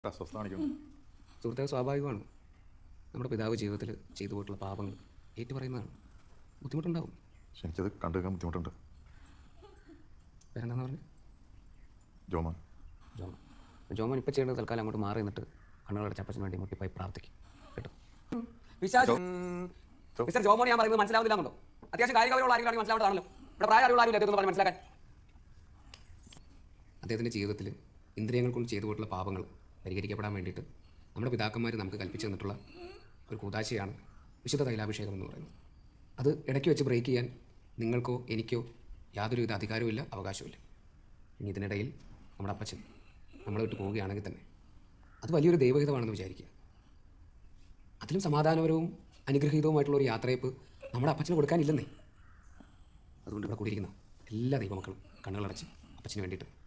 അസ്വസ്ഥ കാണിക്കുന്നു സുഹൃത്തെ സ്വാഭാവികമാണ് നമ്മുടെ പിതാവ് ജീവിതത്തിൽ ചെയ്തു പോയിട്ടുള്ള പാപങ്ങൾ ഏറ്റു പറയുന്നതാണ് ബുദ്ധിമുട്ടുണ്ടാവും പക്ഷെ എനിക്കത് കണ്ടു നിൽക്കാൻ ബുദ്ധിമുട്ടുണ്ട് വേറെന്താന്ന് പറഞ്ഞു ജോമാൻ ജോമൻ അപ്പോൾ ജോമൻ ഇപ്പോൾ ചെയ്യേണ്ടത് തൽക്കാലം അങ്ങോട്ട് മാറി നിന്നിട്ട് കണ്ണുകളടച്ച അപ്പച്ചന് വേണ്ടി മുട്ടിപ്പോയി പ്രാർത്ഥിക്കും കേട്ടോ വിശ്വാസം മിസ്റ്റർ ജോമോൻ ഞാൻ പറയുന്നത് മനസ്സിലാവുന്നില്ലാന്നുണ്ടോ അത്യാവശ്യം കാര്യങ്ങളുള്ള ആരെങ്കിലും മനസ്സിലാവേണ്ടതാണല്ലോ ഇവിടെ പ്രായ അറിവുള്ള ആരും ഇതൊന്നും പറഞ്ഞ് മനസ്സിലാക്കാൻ അദ്ദേഹത്തിൻ്റെ ജീവിതത്തിൽ ഇന്ദ്രിയങ്ങൾ കൊണ്ട് ചെയ്തു പോയിട്ടുള്ള പാപങ്ങൾ പരിഹരിക്കപ്പെടാൻ വേണ്ടിയിട്ട് നമ്മുടെ പിതാക്കന്മാർ നമുക്ക് കൽപ്പിച്ചു തന്നിട്ടുള്ള ഒരു കൂതാശയാണ് വിശുദ്ധ തൈലാഭിഷേകം എന്ന് പറയുന്നത് അത് ഇടയ്ക്ക് വെച്ച് ബ്രേക്ക് ചെയ്യാൻ നിങ്ങൾക്കോ എനിക്കോ യാതൊരുവിധ അധികാരവുമില്ല അവകാശവുമില്ല ഇനി ഇതിനിടയിൽ നമ്മുടെ അപ്പച്ചൻ നമ്മളെ വിട്ട് പോവുകയാണെങ്കിൽ തന്നെ അത് വലിയൊരു ദൈവഹിതമാണെന്ന് വിചാരിക്കുക അതിലും സമാധാനപരവും അനുഗ്രഹീതവുമായിട്ടുള്ള ഒരു യാത്രയപ്പ് നമ്മുടെ അപ്പച്ചന് കൊടുക്കാനില്ലെന്നേ അതുകൊണ്ട് ഇവിടെ കൂടിയിരിക്കുന്ന എല്ലാ ദൈവമക്കളും കണ്ണുകളടച്ച് അപ്പച്ചന് വേണ്ടിയിട്ട്